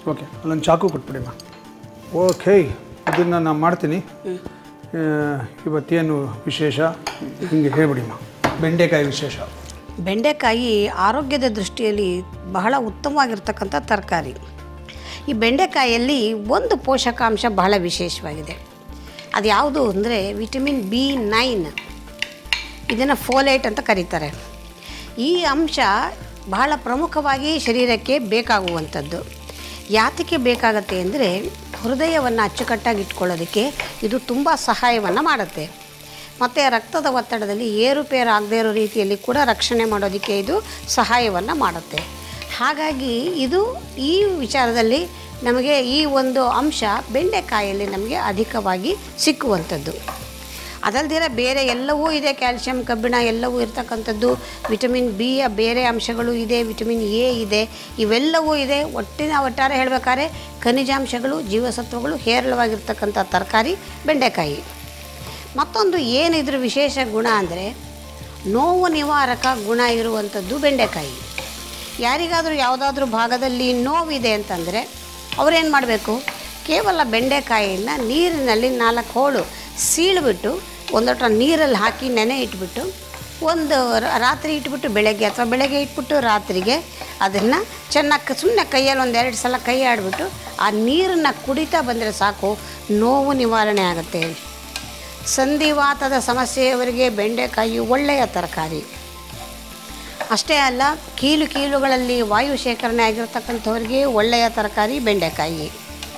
okay ಅಲ್ಲೊಂದು ಚಾಕು ಕೊಟ್ಬಿಡಿಮ್ಮ okay ಇದನ್ನು ನಾನು ಮಾಡ್ತೀನಿ ಆ, ಇವತ್ತೇನು ವಿಶೇಷ ಹಿಂಗೆ ಹೇಳ್ಬಿಡಿಮ್ಮ ಬೆಂಡೆಕಾಯಿ ವಿಶೇಷ ಬೆಂಡೆಕಾಯಿ ಆರೋಗ್ಯದ ದೃಷ್ಟಿಯಲ್ಲಿ ಬಹಳ ಉತ್ತಮವಾಗಿರ್ತಕ್ಕಂಥ ತರಕಾರಿ ಈ ಬೆಂಡೆಕಾಯಿಯಲ್ಲಿ ಒಂದು ಪೋಷಕಾಂಶ ಬಹಳ ವಿಶೇಷವಾಗಿದೆ ಅದು ಯಾವುದು ಅಂದರೆ ವಿಟಮಿನ್ ಬಿ ನೈನ್ ಇದನ್ನು ಫೋಲೇಟ್ ಅಂತ ಕರೀತಾರೆ ಈ ಅಂಶ ಬಹಳ ಪ್ರಮುಖವಾಗಿ ಶರೀರಕ್ಕೆ ಬೇಕಾಗುವಂಥದ್ದು ಯಾತಕ್ಕೆ ಬೇಕಾಗತ್ತೆ ಅಂದರೆ ಹೃದಯವನ್ನು ಅಚ್ಚುಕಟ್ಟಾಗಿ ಇಟ್ಕೊಳ್ಳೋದಕ್ಕೆ ಇದು ತುಂಬ ಸಹಾಯವನ್ನು ಮಾಡುತ್ತೆ ಮತ್ತು ರಕ್ತದ ಒತ್ತಡದಲ್ಲಿ ಏರುಪೇರು ಆಗದೇ ಇರೋ ರೀತಿಯಲ್ಲಿ ಕೂಡ ರಕ್ಷಣೆ ಮಾಡೋದಕ್ಕೆ ಇದು ಸಹಾಯವನ್ನು ಮಾಡುತ್ತೆ ಹಾಗಾಗಿ ಇದು ಈ ವಿಚಾರದಲ್ಲಿ ನಮಗೆ ಈ ಒಂದು ಅಂಶ ಬೆಂಡೆಕಾಯಲ್ಲಿ ನಮಗೆ ಅಧಿಕವಾಗಿ ಸಿಕ್ಕುವಂಥದ್ದು ಅದಲ್ದಿರ ಬೇರೆ ಎಲ್ಲವೂ ಇದೆ ಕ್ಯಾಲ್ಶಿಯಂ ಕಬ್ಬಿಣ ಎಲ್ಲವೂ ಇರ್ತಕ್ಕಂಥದ್ದು ವಿಟಮಿನ್ ಬಿಯ ಬೇರೆ ಅಂಶಗಳು ಇದೆ ವಿಟಮಿನ್ ಎ ಇದೆ ಇವೆಲ್ಲವೂ ಇದೆ ಒಟ್ಟಿನ ಒಟ್ಟಾರೆ ಹೇಳಬೇಕಾದ್ರೆ ಖನಿಜಾಂಶಗಳು ಜೀವಸತ್ವಗಳು ಹೇರಳವಾಗಿರ್ತಕ್ಕಂಥ ತರಕಾರಿ ಬೆಂಡೆಕಾಯಿ ಮತ್ತೊಂದು ಏನಿದ್ರ ವಿಶೇಷ ಗುಣ ಅಂದರೆ ನೋವು ನಿವಾರಕ ಗುಣ ಇರುವಂಥದ್ದು ಬೆಂಡೆಕಾಯಿ ಯಾರಿಗಾದರೂ ಯಾವುದಾದ್ರೂ ಭಾಗದಲ್ಲಿ ನೋವಿದೆ ಅಂತಂದರೆ ಅವರೇನು ಮಾಡಬೇಕು ಕೇವಲ ಬೆಂಡೆಕಾಯಿಯನ್ನು ನೀರಿನಲ್ಲಿ ನಾಲ್ಕು ಹೋಳು ಸೀಳ್ಬಿಟ್ಟು ಒಂದೊಟ್ಟ ನೀರಲ್ಲಿ ಹಾಕಿ ನೆನೆ ಇಟ್ಬಿಟ್ಟು ಒಂದು ರ- ರಾತ್ರಿ ಇಟ್ಬಿಟ್ಟು ಬೆಳಗ್ಗೆ ಅಥವಾ ಬೆಳಗ್ಗೆ ಇಟ್ಬಿಟ್ಟು ರಾತ್ರಿಗೆ ಅದನ್ನು ಚೆನ್ನಾಗಿ ಸುಮ್ಮನೆ ಕೈಯಲ್ಲಿ ಒಂದೆರಡು ಸಲ ಕೈ ಆಡಿಬಿಟ್ಟು ಆ ನೀರನ್ನು ಕುಡಿತಾ ಬಂದರೆ ಸಾಕು ನೋವು ನಿವಾರಣೆ ಆಗುತ್ತೆ ಸಂಧಿವಾತದ ಸಮಸ್ಯೆಯವರಿಗೆ ಬೆಂಡೆಕಾಯಿ ಒಳ್ಳೆಯ ತರಕಾರಿ ಅಷ್ಟೇ ಅಲ್ಲ ಕೀಲು ಕೀಲುಗಳಲ್ಲಿ ವಾಯು ಶೇಖರಣೆ ಆಗಿರ್ತಕ್ಕಂಥವ್ರಿಗೆ ಒಳ್ಳೆಯ ತರಕಾರಿ ಬೆಂಡೆಕಾಯಿ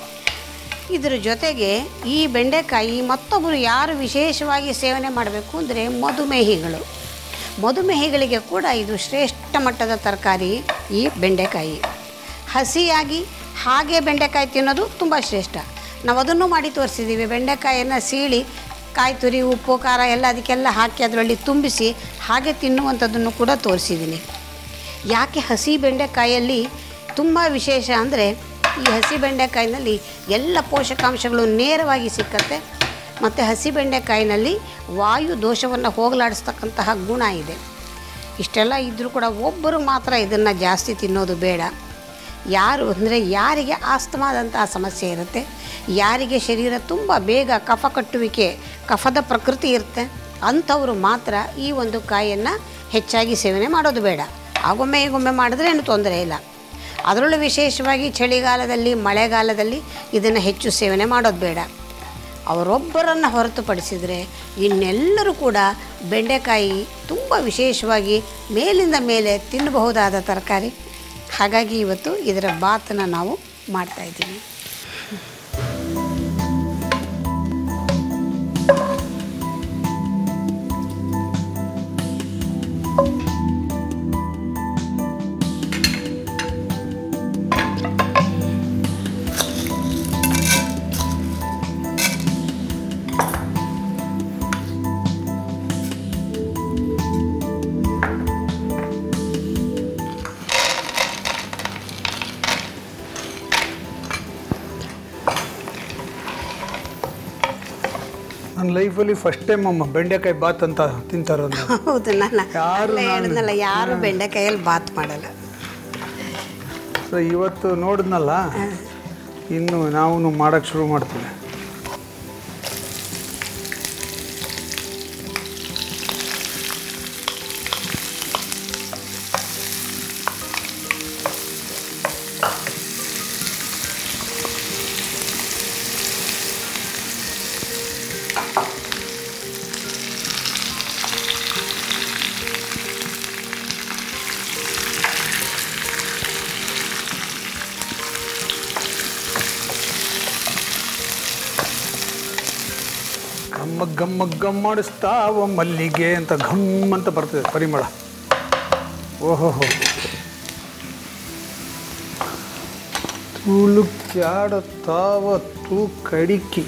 ಇದರ ಜೊತೆಗೆ ಈ ಬೆಂಡೆಕಾಯಿ ಮತ್ತೊಬ್ಬರು ಯಾರು ವಿಶೇಷವಾಗಿ ಸೇವನೆ ಮಾಡಬೇಕು ಅಂದರೆ ಮಧುಮೇಹಿಗಳು ಮಧುಮೇಹಿಗಳಿಗೆ ಕೂಡ ಇದು ಶ್ರೇಷ್ಠ ಮಟ್ಟದ ತರಕಾರಿ ಈ ಬೆಂಡೆಕಾಯಿ ಹಸಿಯಾಗಿ ಹಾಗೆ ಬೆಂಡೆಕಾಯಿ ತಿನ್ನೋದು ತುಂಬ ಶ್ರೇಷ್ಠ ನಾವು ಅದನ್ನು ಮಾಡಿ ತೋರಿಸಿದ್ದೀವಿ ಬೆಂಡೆಕಾಯಿಯನ್ನು ಸೀಳಿ ಕಾಯಿ ತುರಿ ಉಪ್ಪು ಖಾರ ಎಲ್ಲ ಅದಕ್ಕೆಲ್ಲ ಹಾಕಿ ಅದರಲ್ಲಿ ತುಂಬಿಸಿ ಹಾಗೆ ತಿನ್ನುವಂಥದ್ದನ್ನು ಕೂಡ ತೋರಿಸಿದ್ದೀನಿ ಯಾಕೆ ಹಸಿ ಬೆಂಡೆಕಾಯಲ್ಲಿ ತುಂಬ ವಿಶೇಷ ಅಂದರೆ ಈ ಹಸಿ ಬೆಂಡೆಕಾಯಿನಲ್ಲಿ ಎಲ್ಲ ಪೋಷಕಾಂಶಗಳು ನೇರವಾಗಿ ಸಿಕ್ಕತ್ತೆ ಮತ್ತು ಹಸಿ ಬೆಂಡೆಕಾಯಿನಲ್ಲಿ ವಾಯು ದೋಷವನ್ನು ಹೋಗಲಾಡಿಸ್ತಕ್ಕಂತಹ ಗುಣ ಇದೆ ಇಷ್ಟೆಲ್ಲ ಇದ್ದರೂ ಕೂಡ ಒಬ್ಬರು ಮಾತ್ರ ಇದನ್ನು ಜಾಸ್ತಿ ತಿನ್ನೋದು ಬೇಡ ಯಾರು ಅಂದರೆ ಯಾರಿಗೆ ಆಸ್ತಮಾದಂತಹ ಸಮಸ್ಯೆ ಇರುತ್ತೆ ಯಾರಿಗೆ ಶರೀರ ತುಂಬ ಬೇಗ ಕಫ ಕಟ್ಟುವಿಕೆ ಕಫದ ಪ್ರಕೃತಿ ಇರುತ್ತೆ ಅಂಥವರು ಮಾತ್ರ ಈ ಒಂದು ಕಾಯಿಯನ್ನು ಹೆಚ್ಚಾಗಿ ಸೇವನೆ ಮಾಡೋದು ಬೇಡ ಆಗೊಮ್ಮೆ ಈಗೊಮ್ಮೆ ಮಾಡಿದ್ರೆ ಏನು ತೊಂದರೆ ಇಲ್ಲ ಅದರಲ್ಲೂ ವಿಶೇಷವಾಗಿ ಚಳಿಗಾಲದಲ್ಲಿ ಮಳೆಗಾಲದಲ್ಲಿ ಇದನ್ನು ಹೆಚ್ಚು ಸೇವನೆ ಮಾಡೋದು ಬೇಡ ಅವರೊಬ್ಬರನ್ನು ಹೊರತುಪಡಿಸಿದರೆ ಇನ್ನೆಲ್ಲರೂ ಕೂಡ ಬೆಂಡೆಕಾಯಿ ತುಂಬ ವಿಶೇಷವಾಗಿ ಮೇಲಿಂದ ಮೇಲೆ ತಿನ್ನಬಹುದಾದ ತರಕಾರಿ ಹಾಗಾಗಿ ಇವತ್ತು ಇದರ ಬಾತನ್ನು ನಾವು ಮಾಡ್ತಾಯಿದ್ದೀವಿ ನನ್ನ ಲೈಫಲ್ಲಿ ಫಸ್ಟ್ ಟೈಮ್ ಅಮ್ಮ ಬೆಂಡೆಕಾಯಿ ಬಾತ್ ಅಂತ ತಿಂತಾರೋದು ಹೌದು ನಾನು ಯಾರು ಅಲ್ಲೇ ನಾನು- ಹೇಳಿದ್ನಲ್ಲ ಯಾರು ಬೆಂಡೆಕಾಯಲ್ಲಿ ಬಾತ್ ಮಾಡಲ್ಲ ಸೊ ಇವತ್ತು ನೋಡಿದ್ನಲ್ಲ ಇನ್ನು ನಾವು ಮಾಡೋಕ್ಕೆ ಶುರು ಮಾಡ್ತೀವಿ ಗಮ್ಮ ಗಮ್ಮ ಗಮ್ಮಡಿಸ್ತಾವ ಮಲ್ಲಿಗೆ ಅಂತ ಘಮ್ ಅಂತ ಬರ್ತದೆ ಪರಿಮಳ ಓಹೋಹೋ ತುಳುಕ್ಯಾಡತಾವ ತೂ ಕಡಿಕಿ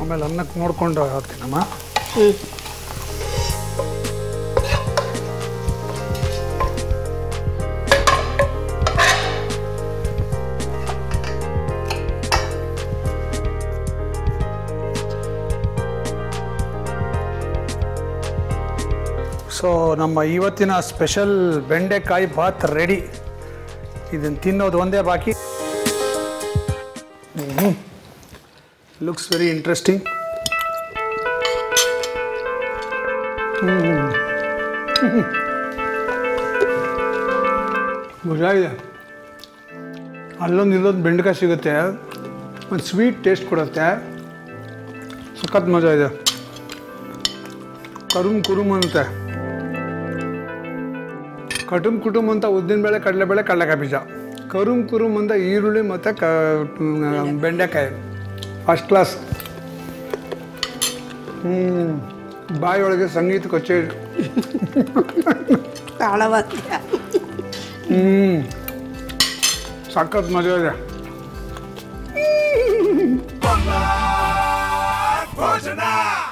ಆಮೇಲೆ ಅನ್ನಕ್ಕೆ ನೋಡ್ಕೊಂಡು ಹಾಕ್ತೀನಮ್ಮ ಹ್ಞೂ ಸೊ ನಮ್ಮ ಇವತ್ತಿನ ಸ್ಪೆಷಲ್ ಬೆಂಡೆಕಾಯಿ ಭಾತ್ ರೆಡಿ ಇದನ್ನು ತಿನ್ನೋದು ಒಂದೇ ಬಾಕಿ ಲುಕ್ಸ್ ವೆರಿ ಇಂಟ್ರೆಸ್ಟಿಂಗ್ ಮಜಾ ಇದೆ ಅಲ್ಲೊಂದು ಇಲ್ಲೊಂದು ಬೆಂಡೆಕಾಯಿ ಸಿಗುತ್ತೆ ಒಂದು ಸ್ವೀಟ್ ಟೇಸ್ಟ್ ಕೊಡುತ್ತೆ ಸಖತ್ ಮಜಾ ಇದೆ ಕರುಮ್ ಕುರುಮ್ ಅಂತೆ ಕಟುಮ್ ಕುಟುಂಬ ಅಂತ ಉದ್ದಿನಬೇಳೆ ಕಡಲೆಬೇಳೆ ಕಡಲೆಕಾಯಿ ಬೀಜ ಕರುಮ್ ಕುರುಮ್ ಅಂತ ಈರುಳ್ಳಿ ಮತ್ತು ಕ ಬೆಂಡೆಕಾಯಿ ಫಸ್ಟ್ ಕ್ಲಾಸ್ ಹ್ಞೂ ಬಾಯಿಯೊಳಗೆ ಸಂಗೀತ ಕಚೇರಿ ತಾಳವಾದ್ಯ ಹ್ಞೂ ಸಖತ್ ಮಜಾ ಇದೆ ಭೋಜನ